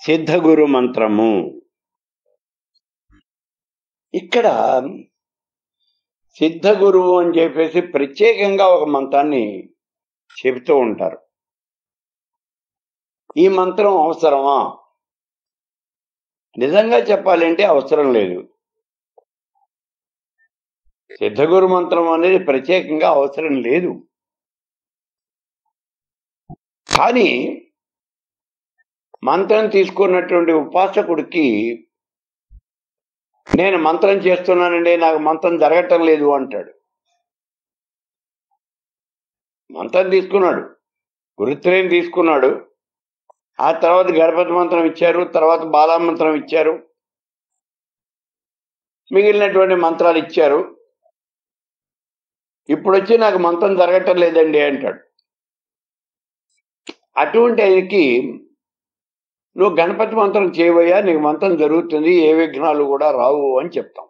సిద్ధగురు మంత్రము ఇక్కడ సిద్ధగురువు అని చెప్పేసి ప్రత్యేకంగా ఒక మంత్రాన్ని చెబుతూ ఉంటారు ఈ మంత్రం అవసరమా నిజంగా చెప్పాలంటే అవసరం లేదు సిద్ధగురు మంత్రం అనేది ప్రత్యేకంగా అవసరం లేదు కానీ మంత్రం తీసుకున్నటువంటి ఉపాసకుడికి నేను మంత్రం చేస్తున్నానండి నాకు మంత్రం జరగటం లేదు అంటాడు మంత్రం తీసుకున్నాడు గురుత్రయం తీసుకున్నాడు ఆ తర్వాత గణపతి మంత్రం ఇచ్చారు తర్వాత బాలా మంత్రం ఇచ్చారు మిగిలినటువంటి మంత్రాలు ఇచ్చారు ఇప్పుడు వచ్చి నాకు మంత్రం జరగటం లేదండి అంటాడు అటువంటి ఆయనకి నువ్వు గణపతి మంత్రం చేయబోయా నీకు మంత్రం జరుగుతుంది ఏ విఘ్నాలు కూడా రావు అని చెప్తాం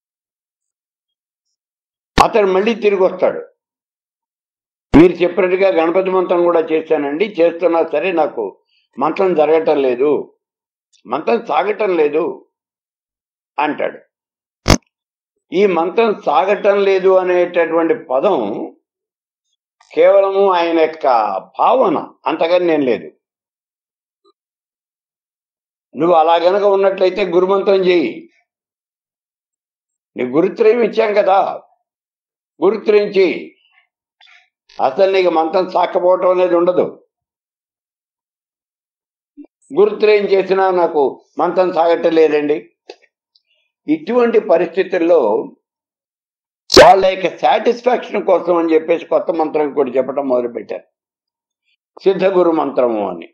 అతడు మళ్ళీ తిరిగి వస్తాడు మీరు చెప్పినట్టుగా గణపతి మంత్రం కూడా చేశానండి చేస్తున్నా సరే నాకు మంత్రం జరగటం లేదు మంత్రం సాగటం లేదు అంటాడు ఈ మంత్రం సాగటం లేదు అనేటటువంటి పదం కేవలము ఆయన యొక్క భావన అంతకని నేను లేదు నువ్వు అలా గనక ఉన్నట్లయితే గురుమంత్రం చేయి నీ గురుత్రయం ఇచ్చాం కదా గురుత్రయం చేయి అసలు నీకు మంత్రం సాకపోవటం అనేది ఉండదు గురుత్రయం చేసినా నాకు మంత్రం సాగటం లేదండి ఇటువంటి పరిస్థితుల్లో వాళ్ళ యొక్క సాటిస్ఫాక్షన్ కోసం అని చెప్పేసి కొత్త మంత్రం కూడా చెప్పడం మొదలుపెట్టారు సిద్ధగురు మంత్రము అని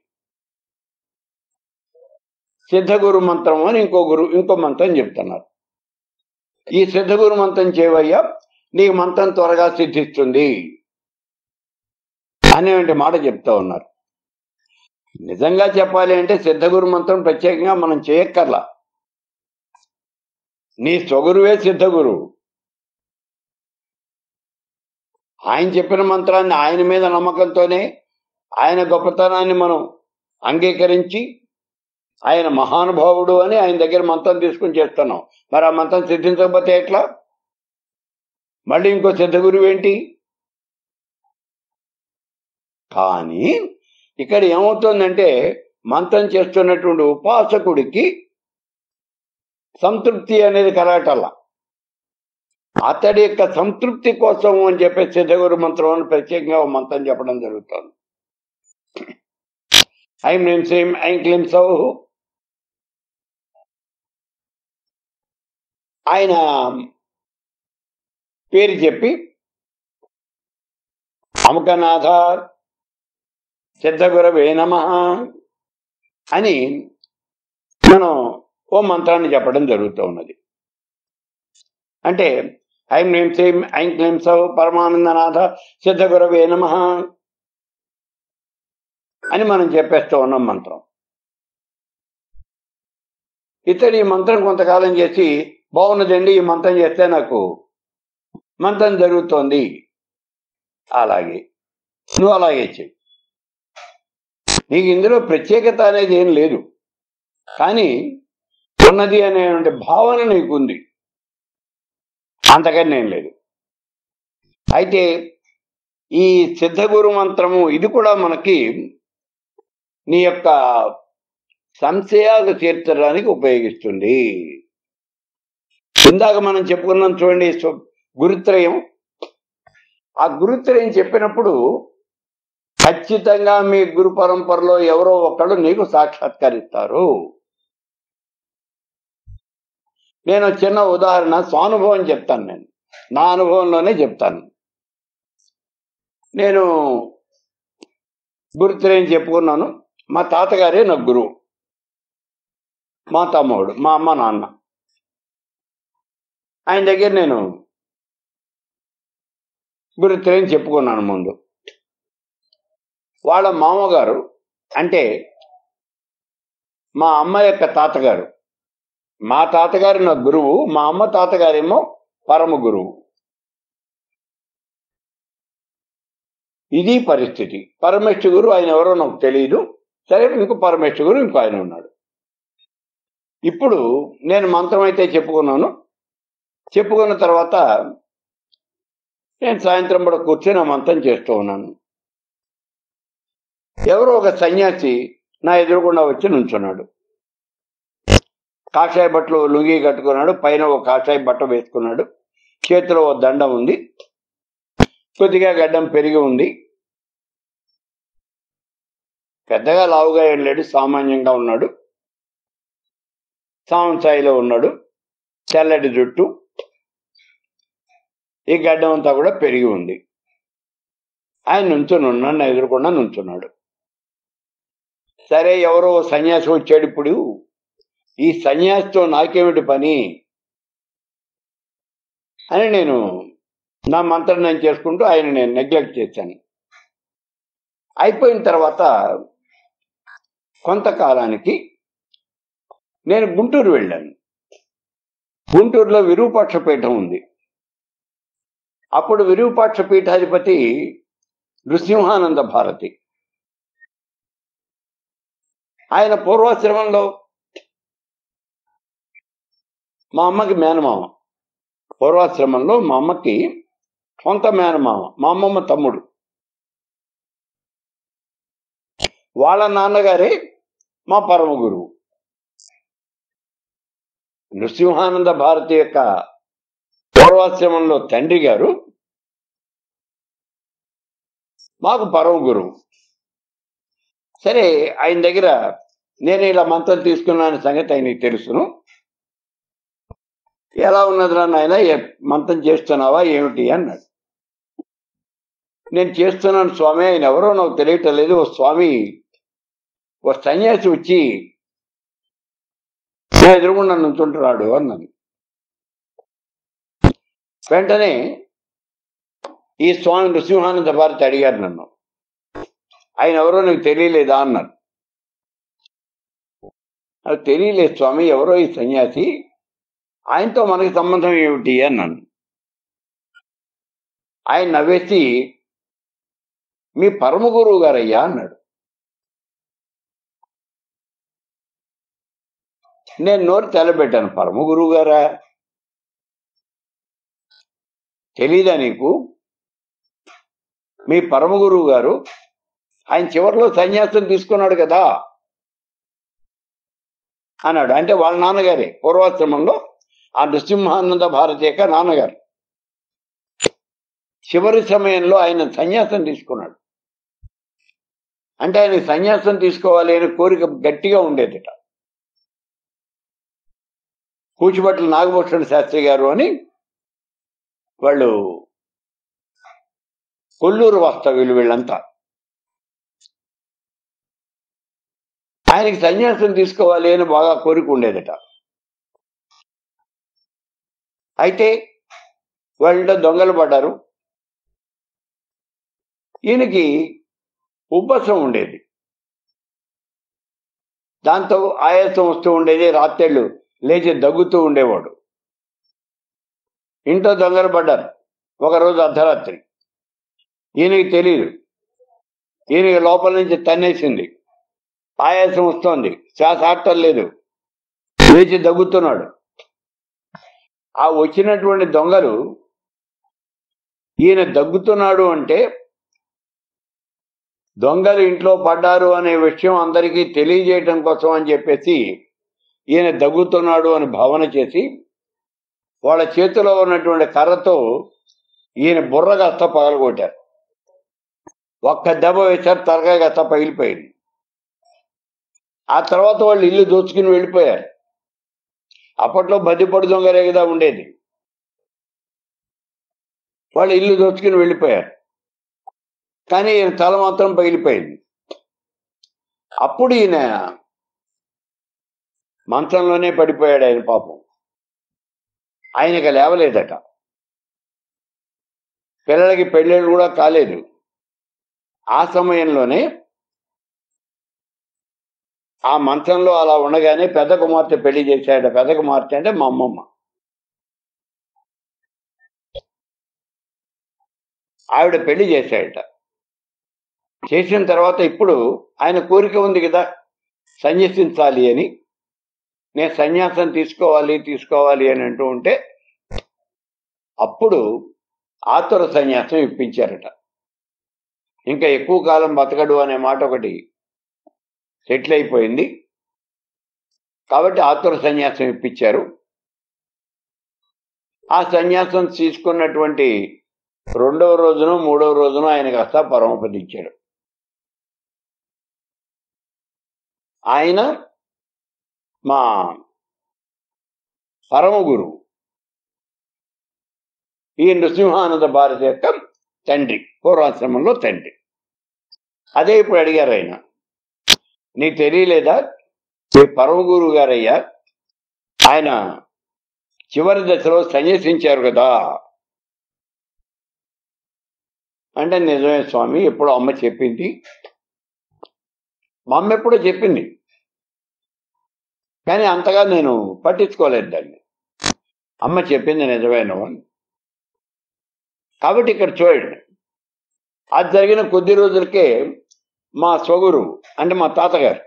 సిద్ధగురు మంత్రము అని ఇంకో గురు ఇంకో మంత్రం చెప్తున్నారు ఈ సిద్ధగురు మంత్రం చేయవయ్యా నీకు మంత్రం త్వరగా సిద్ధిస్తుంది అనేటువంటి మాట చెప్తా ఉన్నారు నిజంగా చెప్పాలి అంటే సిద్ధగురు మంత్రం ప్రత్యేకంగా మనం చేయక్కర్లా నీ స్వగురువే సిద్ధగురువు ఆయన చెప్పిన మంత్రాన్ని ఆయన మీద నమ్మకంతోనే ఆయన గొప్పతనాన్ని మనం అంగీకరించి ఆయన మహానుభావుడు అని ఆయన దగ్గర మంత్రం తీసుకుని చేస్తున్నాం మరి ఆ మంత్రం సిద్ధించకపోతే ఎట్లా మళ్ళీ ఇంకో సిద్ధగురువు ఏంటి కానీ ఇక్కడ ఏమవుతుందంటే మంత్రం చేస్తున్నటువంటి ఉపాసకుడికి సంతృప్తి అనేది కలగటల్లా అతడి యొక్క సంతృప్తి కోసం అని చెప్పే సిద్ధగురు మంత్రం అని ప్రత్యేకంగా ఒక మంత్రం చెప్పడం జరుగుతుంది ఐం నేమ్ సేమ్ ఐం క్లీం సౌ ఆయన పేరు చెప్పి అముకనాథ సిద్ధగురవే నమ అని మనం ఓ మంత్రాన్ని చెప్పడం జరుగుతూ ఉన్నది అంటే ఐం నేమ్ సేమ్ ఐం క్లీం సౌ పరమానందనాథ సిద్ధగురవే నమ అని మనం చెప్పేస్తూ ఉన్నాం మంత్రం ఇతడు ఈ మంత్రం కొంతకాలం చేసి బాగున్నదండి ఈ మంత్రం చేస్తే నాకు మంత్రం జరుగుతోంది అలాగే నువ్వు అలాగే చెయ్యి నీకు ఇందులో ప్రత్యేకత అనేది ఏం లేదు కానీ ఉన్నది అనేటువంటి భావన నీకుంది అంతకని నేను లేదు అయితే ఈ సిద్ధగురు మంత్రము ఇది కూడా మనకి నీ యొక్క సంశయాలు తీర్చడానికి ఉపయోగిస్తుంది ఇందాక మనం చెప్పుకున్నాం చూడండి స్వ- గురుత్రయం ఆ గురుత్రయం చెప్పినప్పుడు ఖచ్చితంగా మీ గురు పరంపరలో ఎవరో ఒకళ్ళు నీకు సాక్షాత్కరిస్తారు నేను చిన్న ఉదాహరణ స్వానుభవం చెప్తాను నేను నా అనుభవంలోనే చెప్తాను నేను గురుత్రయం చెప్పుకున్నాను మా తాతగారే నాకు గురువు మా తమ్ముడు మా అమ్మ నాన్న ఆయన దగ్గర నేను గురుత్రయం చెప్పుకున్నాను ముందు వాళ్ళ మామగారు అంటే మా అమ్మ యొక్క తాతగారు మా తాతగారు నా గురువు మా అమ్మ తాతగారేమో పరమ గురువు ఇది పరిస్థితి పరమేశ్వర గురు ఆయన ఎవరో నాకు తెలియదు సరే ఇంకో పరమేశ్వర గురు ఇంకో ఆయన ఉన్నాడు ఇప్పుడు నేను మంత్రం అయితే చెప్పుకున్నాను చెప్పుకున్న తర్వాత నేను సాయంత్రం కూడా కూర్చొని ఆ మంత్రం చేస్తూ ఉన్నాను ఎవరో ఒక సన్యాసి నా ఎదురుకుండా వచ్చి నుంచున్నాడు కాషాయ బట్టలు లుంగి కట్టుకున్నాడు పైన ఒక కాషాయ బట్ట వేసుకున్నాడు చేతిలో ఓ దండం ఉంది కొద్దిగా గడ్డం పెరిగి ఉంది పెద్దగా లావుగా ఏం లేడు సామాన్యంగా ఉన్నాడు సాంసాయిలో ఉన్నాడు తెల్లటి జుట్టు ఈ గడ్డం అంతా కూడా పెరిగి ఉంది ఆయన నుంచుని ఉన్నాడు నా ఎదురుకుండా నుంచున్నాడు సరే ఎవరో సన్యాసి వచ్చాడు ఇప్పుడు ఈ సన్యాసితో నాకేమిటి పని అని నేను నా మంత్రం నేను చేసుకుంటూ ఆయన నేను నెగ్లెక్ట్ చేశాను అయిపోయిన తర్వాత కొంతకాలానికి నేను గుంటూరు వెళ్ళాను గుంటూరులో విరూపాక్ష పీఠం ఉంది అప్పుడు విరూపాక్ష పీఠాధిపతి నృసింహానంద భారతి ఆయన పూర్వాశ్రమంలో మా అమ్మకి మేనమామ పూర్వాశ్రమంలో మా అమ్మకి సొంత మేనమామ మా అమ్మమ్మ తమ్ముడు వాళ్ళ నాన్నగారే మా పరమ గురువు నృసింహానంద భారతి యొక్క పూర్వాశ్రమంలో తండ్రి గారు మాకు పరమ గురువు సరే ఆయన దగ్గర నేను ఇలా మంత్రం తీసుకున్నాను సంగతి ఆయనకి తెలుసును ఎలా ఉన్నదిరా నాయన ఏ- మంత్రం చేస్తున్నావా ఏమిటి అన్నాడు నేను చేస్తున్నాను స్వామి ఆయన ఎవరో నాకు తెలియటం లేదు ఓ స్వామి ఓ సన్యాసి వచ్చి నా ఎదురుగుండా నుంచుంటున్నాడు అన్నాను వెంటనే ఈ స్వామి నృసింహానంద భారతి అడిగారు నన్ను ఆయన ఎవరో నీకు తెలియలేదా అన్నారు నాకు తెలియలేదు స్వామి ఎవరో ఈ సన్యాసి ఆయనతో మనకి సంబంధం ఏమిటి అన్నాను ఆయన నవ్వేసి మీ పరమ గురువు గారయ్యా అన్నాడు నేను నోరు తెల్లబెట్టాను పరమ గురువు గారా తెలీదా నీకు మీ పరమ గురువు గారు ఆయన చివరిలో సన్యాసం తీసుకున్నాడు కదా అన్నాడు అంటే వాళ్ళ నాన్నగారే పూర్వాశ్రమంలో ఆ నృసింహానంద భారతి యొక్క నాన్నగారు చివరి సమయంలో ఆయన సన్యాసం తీసుకున్నాడు అంటే ఆయన సన్యాసం తీసుకోవాలి అనే కోరిక గట్టిగా ఉండేదిట కూచిభట్ల నాగభూషణ శాస్త్రి గారు అని వాళ్ళు కొల్లూరు వాస్తవ్యులు వీళ్ళంతా ఆయనకి సన్యాసం తీసుకోవాలి అని బాగా కోరిక ఉండేదట అయితే వాళ్ళ దొంగలు పడ్డారు ఈయనకి ఉబ్బసం ఉండేది దాంతో ఆయాసం వస్తూ ఉండేది రాత్రేళ్ళు లేచి దగ్గుతూ ఉండేవాడు ఇంట్లో దొంగలు పడ్డారు ఒకరోజు అర్ధరాత్రి ఈయనకి తెలియదు ఈయనకి లోపల నుంచి తన్నేసింది ఆయాసం వస్తోంది శ్వాస ఆడటం లేదు లేచి దగ్గుతున్నాడు ఆ వచ్చినటువంటి దొంగలు ఈయన దగ్గుతున్నాడు అంటే దొంగలు ఇంట్లో పడ్డారు అనే విషయం అందరికీ తెలియజేయటం కోసం అని చెప్పేసి ఈయన దగ్గుతున్నాడు అని భావన చేసి వాళ్ళ చేతిలో ఉన్నటువంటి కర్రతో ఈయన బుర్ర కాస్త పగలగొట్టారు ఒక్క దెబ్బ వేశారు తరగా కాస్త పగిలిపోయింది ఆ తర్వాత వాళ్ళు ఇల్లు దోచుకుని వెళ్ళిపోయారు అప్పట్లో బద్దిపడి దొంగలే కదా ఉండేది వాళ్ళు ఇల్లు దోచుకుని వెళ్ళిపోయారు కానీ ఈయన తల మాత్రం పగిలిపోయింది అప్పుడు ఈయన మంచంలోనే పడిపోయాడు ఆయన పాపం ఆయనకి లేవలేదట పిల్లలకి పెళ్ళిళ్ళు కూడా కాలేదు ఆ సమయంలోనే ఆ మంచంలో అలా ఉండగానే పెద్ద కుమార్తె పెళ్లి చేశాడ పెద్ద కుమార్తె అంటే మా అమ్మమ్మ ఆవిడ పెళ్లి చేశాడట చేసిన తర్వాత ఇప్పుడు ఆయన కోరిక ఉంది కదా సన్యసించాలి అని నేను సన్యాసం తీసుకోవాలి తీసుకోవాలి అని అంటూ ఉంటే అప్పుడు ఆతుర సన్యాసం ఇప్పించారట ఇంకా ఎక్కువ కాలం బతకడు అనే మాట ఒకటి సెటిల్ అయిపోయింది కాబట్టి ఆతుర సన్యాసం ఇప్పించారు ఆ సన్యాసం తీసుకున్నటువంటి రెండవ రోజున మూడవ రోజున ఆయన కాస్త పరమపదించాడు ఆయన మా పరమ గురువు ఈ నృసింహానంద భారతి యొక్క తండ్రి పూర్వాశ్రమంలో తండ్రి అదే ఇప్పుడు అడిగారు ఆయన నీకు తెలియలేదా మీ పరమ గురువు గారయ్యా ఆయన చివరి దశలో సన్యసించారు కదా అంటే నిజమే స్వామి ఎప్పుడో అమ్మ చెప్పింది మా అమ్మ ఎప్పుడో చెప్పింది కానీ అంతగా నేను పట్టించుకోలేదు దాన్ని అమ్మ చెప్పింది నిజమేను అని కాబట్టి ఇక్కడ చూడండి అది జరిగిన కొద్ది రోజులకే మా సొగురు అంటే మా తాతగారు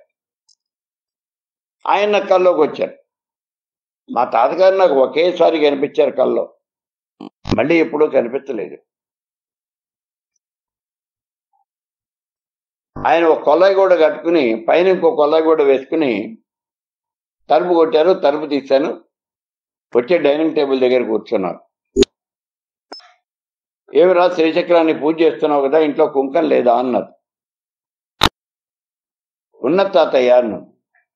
ఆయన నాకు కల్లోకి వచ్చారు మా తాతగారు నాకు ఒకేసారి కనిపించారు కల్లో మళ్ళీ ఎప్పుడూ కనిపించలేదు ఆయన ఒక కొల్లాయి కూడా కట్టుకుని పైన ఇంకో కొల్లాయి కూడా వేసుకుని తలుపు కొట్టారు తలుపు తీశాను వచ్చే డైనింగ్ టేబుల్ దగ్గర కూర్చున్నారు ఏమిరా శ్రీచక్రాన్ని పూజ చేస్తున్నావు కదా ఇంట్లో కుంకం లేదా అన్నారు ఉన్న తాతయ్య అన్నాను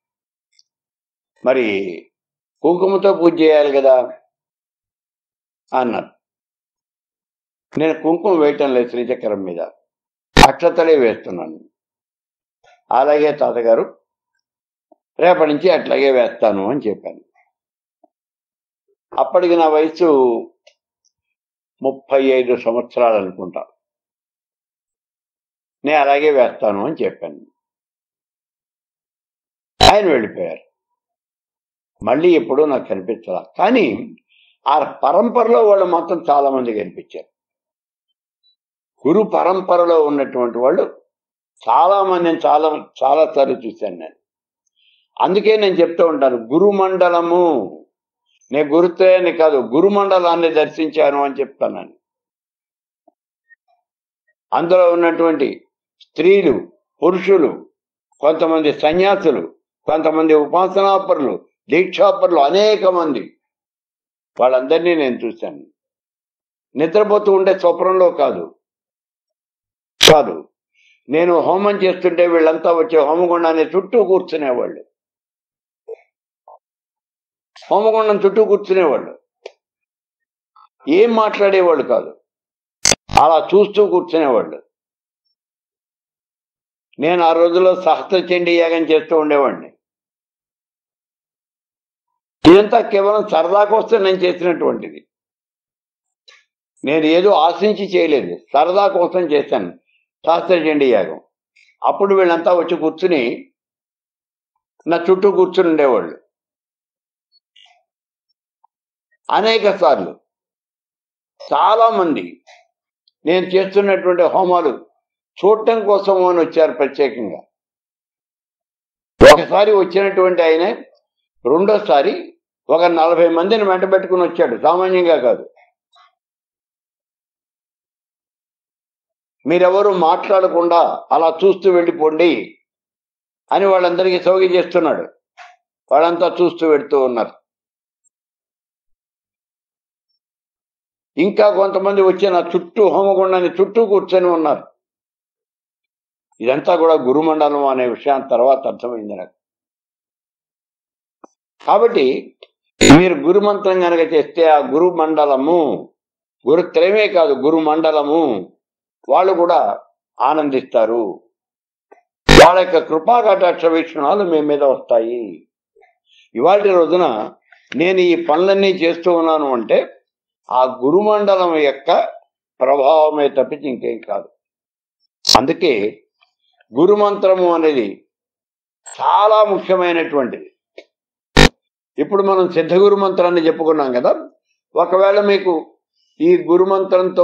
మరి కుంకుమతో పూజ చేయాలి కదా అన్నారు నేను కుంకుమ వేయటం లేదు శ్రీచక్రం మీద అక్షతలే వేస్తున్నాను అలాగే తాతగారు రేపటి నుంచి అట్లాగే వేస్తాను అని చెప్పాను అప్పటికి నా వయసు ముప్పై ఐదు సంవత్సరాలు అనుకుంటా నేను అలాగే వేస్తాను అని చెప్పాను ఆయన వెళ్ళిపోయారు మళ్ళీ ఎప్పుడూ నాకు కనిపించాల కానీ ఆ పరంపరలో వాళ్ళు మాత్రం చాలా మంది కనిపించారు గురు పరంపరలో ఉన్నటువంటి వాళ్ళు చాలా మందిని చాలా చాలా సార్లు చూశాను నేను అందుకే నేను చెప్తూ ఉంటాను గురు మండలము నేను గురుత్రయాన్ని కాదు గురు మండలాన్ని దర్శించాను అని చెప్తాను అందులో ఉన్నటువంటి స్త్రీలు పురుషులు కొంతమంది సన్యాసులు కొంతమంది ఉపాసనాపరులు దీక్షాపరులు అనేక మంది వాళ్ళందరినీ నేను చూశాను నిద్రపోతూ ఉండే స్వప్నంలో కాదు కాదు నేను హోమం చేస్తుంటే వీళ్ళంతా వచ్చే హోమగుండాన్ని చుట్టూ కూర్చునేవాళ్ళు హోమగుండం చుట్టూ కూర్చునేవాళ్ళు ఏం మాట్లాడేవాళ్ళు కాదు అలా చూస్తూ కూర్చునేవాళ్ళు నేను ఆ రోజుల్లో సహస్ర చండీ యాగం చేస్తూ ఉండేవాడిని ఇదంతా కేవలం సరదా కోసం నేను చేసినటువంటిది నేను ఏదో ఆశించి చేయలేదు సరదా కోసం చేశాను శాస్త్ర చండీ యాగం అప్పుడు వీళ్ళంతా వచ్చి కూర్చుని నా చుట్టూ కూర్చుని ఉండేవాళ్ళు అనేక సార్లు చాలా మంది నేను చేస్తున్నటువంటి హోమాలు చూడటం కోసం అని వచ్చారు ప్రత్యేకంగా ఒకసారి వచ్చినటువంటి ఆయన రెండోసారి ఒక నలభై మందిని వెంట పెట్టుకుని వచ్చాడు సామాన్యంగా కాదు మీరెవరు మాట్లాడకుండా అలా చూస్తూ వెళ్ళిపోండి అని వాళ్ళందరికీ సౌగి చేస్తున్నాడు వాళ్ళంతా చూస్తూ వెళ్తూ ఉన్నారు ఇంకా కొంతమంది వచ్చి నా చుట్టూ హోమగుండాన్ని చుట్టూ కూర్చొని ఉన్నారు ఇదంతా కూడా గురుమండలం అనే విషయాన్ని తర్వాత అర్థమైంది నాకు కాబట్టి మీరు గురుమంత్రం కనుక చేస్తే ఆ గురు మండలము గురుత్రయమే కాదు గురు మండలము వాళ్ళు కూడా ఆనందిస్తారు వాళ్ళ యొక్క కృపా కటాక్ష వీక్షణాలు మీ మీద వస్తాయి ఇవాళ రోజున నేను ఈ పనులన్నీ చేస్తూ ఉన్నాను అంటే ఆ గురుమండలం యొక్క ప్రభావమే తప్పించి ఇంకేం కాదు అందుకే గురుమంత్రము అనేది చాలా ముఖ్యమైనటువంటిది ఇప్పుడు మనం సిద్ధ గురు మంత్రాన్ని చెప్పుకున్నాం కదా ఒకవేళ మీకు ఈ గురుమంత్రంతో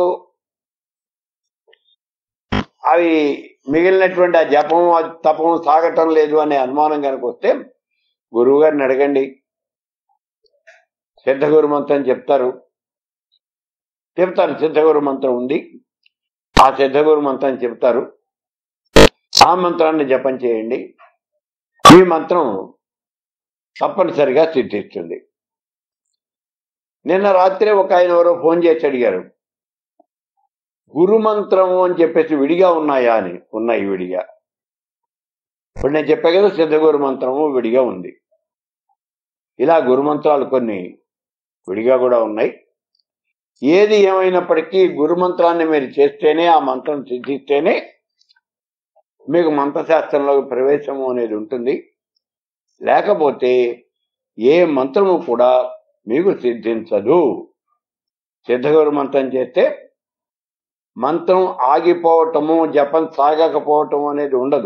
అవి మిగిలినటువంటి ఆ జపం ఆ తపం సాగటం లేదు అనే అనుమానం కనుక వస్తే గురువు గారిని అడగండి సిద్ధగురు మంత్రం చెప్తారు చెప్తారు సిద్ధగురు మంత్రం ఉంది ఆ సిద్ధగురు మంత్రం చెప్తారు ఆ మంత్రాన్ని జపం చేయండి ఈ మంత్రం తప్పనిసరిగా సిద్ధిస్తుంది నిన్న రాత్రి ఒక ఆయన ఎవరో ఫోన్ చేసి అడిగారు గురు మంత్రము అని చెప్పేసి విడిగా ఉన్నాయా అని ఉన్నాయి విడిగా ఇప్పుడు నేను చెప్పా కదా సిద్ధగురు మంత్రము విడిగా ఉంది ఇలా గురు మంత్రాలు కొన్ని విడిగా కూడా ఉన్నాయి ఏది ఏమైనప్పటికీ గురు మంత్రాన్ని మీరు చేస్తేనే ఆ మంత్రం సిద్ధిస్తేనే మీకు మంత్రశాస్త్రంలో ప్రవేశము అనేది ఉంటుంది లేకపోతే ఏ మంత్రము కూడా మీకు సిద్ధించదు సిద్ధగురు మంత్రం చేస్తే మంత్రం ఆగిపోవటము జపం సాగకపోవటం అనేది ఉండదు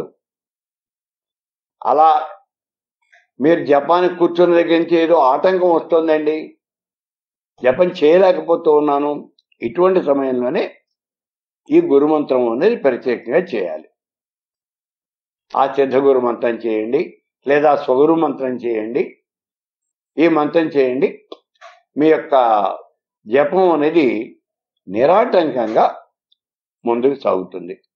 అలా మీరు జపానికి కూర్చున్న దగ్గర నుంచి ఏదో ఆటంకం వస్తుందండి జపం చేయలేకపోతూ ఉన్నాను ఇటువంటి సమయంలోనే ఈ గురుమంత్రం అనేది ప్రత్యేకంగా చేయాలి ఆ సిద్ధగురు మంత్రం చేయండి లేదా స్వగురు మంత్రం చేయండి ఈ మంత్రం చేయండి మీ యొక్క జపం అనేది నిరాటంకంగా ముందుకు సాగుతుంది